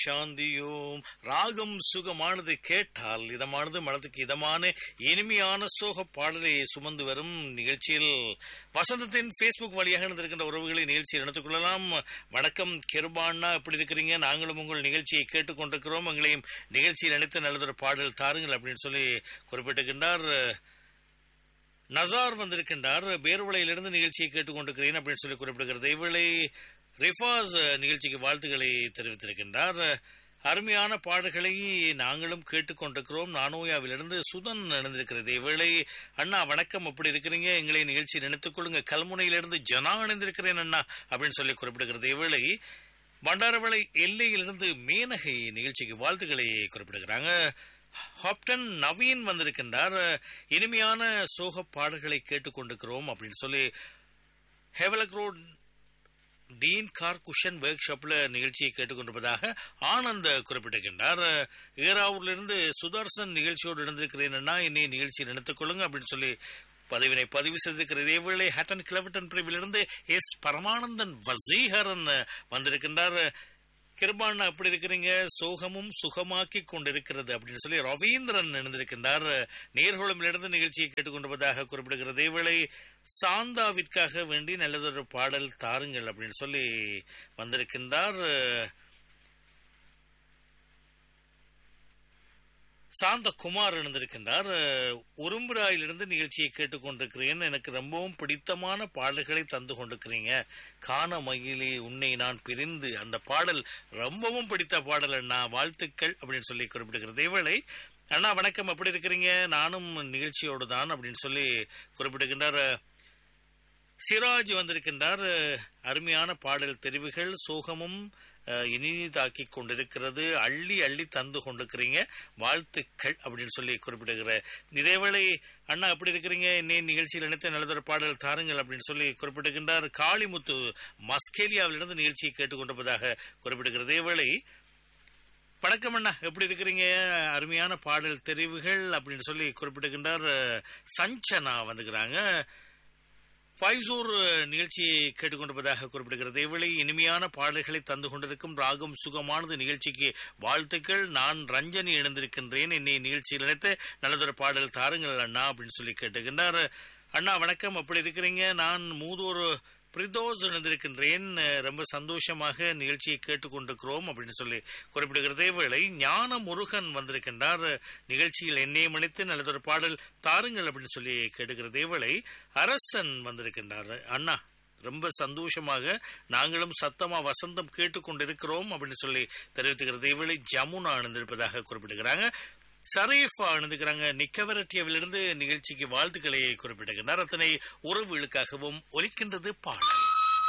சாந்தியோம் ராகம் சுகமானது கேட்டால் இதமானது மனதுக்கு இதமான இனிமையான சோக பாடலை சுமந்து வரும் நிகழ்ச்சியில் வசந்தத்தின் ஃபேஸ்புக் வழியாக இருந்திருக்கின்ற உறவுகளை நிகழ்ச்சியில் நடத்திக் கொள்ளலாம் வணக்கம் கெருபாண்ணா எப்படி இருக்கிறீங்க நாங்களும் உங்கள் நிகழ்ச்சியை கேட்டுக்கொண்டிருக்கிறோம் எங்களையும் நிகழ்ச்சியில் அனைத்து நல்லதொரு பாடல் தாருங்கள் அப்படின்னு சொல்லி குறிப்பிட்டிருக்கின்றார் நசார் வந்திருக்கின்றார் பேர்வளையிலிருந்து நிகழ்ச்சியை கேட்டுக்கொண்டிருக்கிறேன் அப்படின்னு சொல்லி குறிப்பிடுகிறது இவளை ரிஃபாஸ் நிகழ்ச்சிக்கு வாழ்த்துக்களை தெரிவித்திருக்கின்றார் அருமையான பாடல்களை நாங்களும் கேட்டுக்கொண்டிருக்கிறோம் நானோயாவிலிருந்து சுதன் இணைந்திருக்கிறது இவளை அண்ணா வணக்கம் அப்படி இருக்கிறீங்க எங்களை நிகழ்ச்சி நினைத்துக் கொள்ளுங்க கல்முனையிலிருந்து ஜனா இணைந்திருக்கிறேன் அண்ணா அப்படின்னு சொல்லி குறிப்பிடுகிறது இவளை பண்டாரவளை எல்லையிலிருந்து மேனகை நிகழ்ச்சிக்கு வாழ்த்துக்களை குறிப்பிடுகிறாங்க ஹாப்டன் நவீன் வந்திருக்கின்றார் இனிமையான சோக பாடல்களை கேட்டுக்கொண்டிருக்கிறோம் அப்படின்னு சொல்லி Havelock road dean car cushion ஒர்க் ஷாப்ல நிகழ்ச்சியை கேட்டுக்கொண்டிருப்பதாக ஆனந்த் குறிப்பிட்டிருக்கின்றார் ஈராவூர்லிருந்து சுதர்சன் நிகழ்ச்சியோடு இணைந்திருக்கிறேன்னா என்னை நிகழ்ச்சியை நினைத்துக் கொள்ளுங்க அப்படின்னு சொல்லி பதிவினை பதிவு செய்திருக்கிற இதேவேளை ஹட்டன் கிளவட்டன் பிரிவிலிருந்து எஸ் பரமானந்தன் வசீகரன் வந்திருக்கின்றார் கிருபான் அப்படி இருக்கிறீங்க சோகமும் சுகமாக்கி கொண்டிருக்கிறது அப்படின்னு சொல்லி ரவீந்திரன் இணைந்திருக்கின்றார் நேர்கோளமிலிருந்து நிகழ்ச்சியை கேட்டுக்கொண்டிருப்பதாக குறிப்பிடுகிறது இவளை சாந்தாவிற்காக வேண்டி நல்லதொரு பாடல் தாருங்கள் அப்படின்னு சொல்லி வந்திருக்கின்றார் சாந்த குமார் இணைந்திருக்கின்றார் உரும்புராயிலிருந்து நிகழ்ச்சியை கேட்டுக்கொண்டிருக்கிறேன் எனக்கு ரொம்பவும் பிடித்தமான பாடல்களை தந்து கொண்டிருக்கிறீங்க காண மகிழி உன்னை நான் பிரிந்து அந்த பாடல் ரொம்பவும் பிடித்த பாடல் அண்ணா வாழ்த்துக்கள் அப்படின்னு சொல்லி குறிப்பிடுகிறது இவளை அண்ணா வணக்கம் எப்படி இருக்கிறீங்க நானும் நிகழ்ச்சியோடு தான் அப்படின்னு சொல்லி குறிப்பிடுகின்றார் சிராஜ் வந்திருக்கின்றார் அருமையான பாடல் தெரிவுகள் சோகமும் இனிதாக்கி கொண்டிருக்கிறது அள்ளி அள்ளி தந்து கொண்டிருக்கிறீங்க வாழ்த்துக்கள் அப்படின்னு சொல்லி குறிப்பிடுகிற இதேவேளை அண்ணா எப்படி இருக்கிறீங்க இன்னும் நிகழ்ச்சியில் நினைத்த நல்லதொரு பாடல் தாருங்கள் அப்படின்னு சொல்லி குறிப்பிடுகின்றார் காளிமுத்து மஸ்கேலியாவிலிருந்து நிகழ்ச்சியை கேட்டுக்கொண்டிருப்பதாக குறிப்பிடுகிறது இதேவேளை வணக்கம் அண்ணா எப்படி இருக்கிறீங்க அருமையான பாடல் தெரிவுகள் அப்படின்னு சொல்லி குறிப்பிடுகின்றார் சஞ்சனா வந்துக்கிறாங்க ஃபைசூர் நிகழ்ச்சியை கேட்டுக்கொண்டிருப்பதாக குறிப்பிடுகிறது இவளை இனிமையான பாடல்களை தந்து கொண்டிருக்கும் ராகம் சுகமானது நிகழ்ச்சிக்கு வாழ்த்துக்கள் நான் ரஞ்சனி இணைந்திருக்கின்றேன் என்னை நிகழ்ச்சியில் நினைத்து நல்லதொரு பாடல் தாருங்கள் அண்ணா அப்படின்னு சொல்லி கேட்டுக்கின்றார் அண்ணா வணக்கம் அப்படி இருக்கிறீங்க நான் மூதூர் பிரிதோஸ் இணைந்திருக்கின்றேன் ரொம்ப சந்தோஷமாக நிகழ்ச்சியை கேட்டுக்கொண்டிருக்கிறோம் அப்படின்னு சொல்லி குறிப்பிடுகிறதே வேளை ஞான முருகன் வந்திருக்கின்றார் நிகழ்ச்சியில் என்னையும் அழைத்து நல்லதொரு பாடல் தாருங்கள் அப்படின்னு சொல்லி கேட்டுக்கிறதே வேளை அரசன் வந்திருக்கின்றார் அண்ணா ரொம்ப சந்தோஷமாக நாங்களும் சத்தமா வசந்தம் கேட்டுக்கொண்டிருக்கிறோம் அப்படின்னு சொல்லி தெரிவித்துக்கிறது இவளை ஜமுனா அணிந்திருப்பதாக குறிப்பிடுகிறாங்க சரீஃபா அணிந்துக்கிறாங்க நிக்கவரட்டியவிலிருந்து நிகழ்ச்சிக்கு வாழ்த்துக்களை குறிப்பிடுகின்றார் அத்தனை உறவுகளுக்காகவும் ஒலிக்கின்றது பாடல்